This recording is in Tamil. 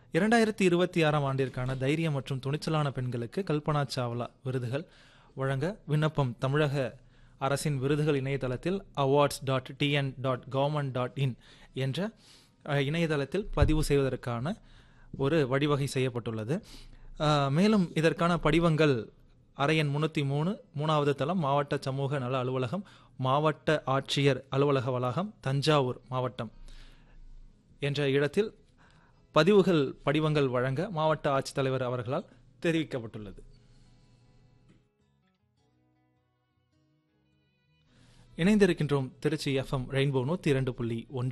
இரண்டாயிரத்தி இருபத்தி ஆறாம் ஆண்டிற்கான தைரியம் மற்றும் துணிச்சலான பெண்களுக்கு கல்பனா சாவ்லா விருதுகள் வழங்க விண்ணப்பம் தமிழக அரசின் விருதுகள் இணையதளத்தில் awards dot TN dot government dot in என்ற அஹ், இணையதளத்தில் பதிவு செய்வதற்கான ஒரு வழிவகை செய்யப்பட்டுள்ளது அஹ், மேலும் இதற்கான படிவங்கள் அறையன் முன்னூற்றி மூணு மூணாவது தளம் மாவட்ட சமூக நல அலுவலகம் மாவட்ட ஆட்சியர் அலுவலக வளாகம் தஞ்சாவூர் மாவட்டம் என்ற இடத்தில் பதிவுகள் படிவங்கள் வழங்க மாவட்ட ஆட்சித்தலைவர் அவர்களால் தெரிவிக்கப்பட்டுள்ளது இணைந்திருக்கின்றோம் திருச்சி எஃப்எம் ரெயின்போ நூற்றி இரண்டு புள்ளி ஒன்று